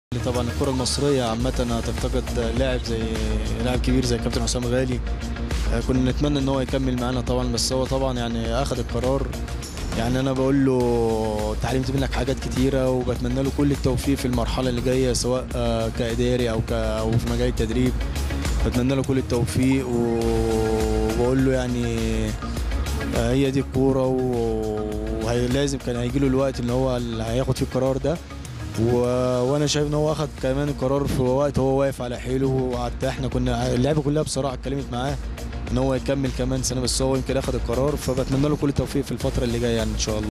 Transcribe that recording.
طبعا الكرة المصرية عامة هتفتقد لاعب زي لاعب كبير زي كابتن حسام غالي آه، كنا نتمنى ان هو يكمل معانا طبعا بس هو طبعا يعني اخذ القرار يعني انا بقول له اتعلمت منك حاجات كتيرة وبتمنى له كل التوفيق في المرحلة اللي جاية سواء آه، كإداري او ك او في مجال التدريب بتمنى له كل التوفيق وبقول له يعني آه، هي دي الكورة ولازم كان هيجي له الوقت ان هو اللي هياخد فيه القرار ده و... وانا شايف ان هو اخد كمان القرار في وقت هو واقف على حيله وحتى احنا كنا اللعبه كلها بصراحه اتكلمت معاه ان هو يكمل كمان سنه بس هو يمكن اخد القرار فبتمنى له كل التوفيق في الفتره اللي جايه يعني ان شاء الله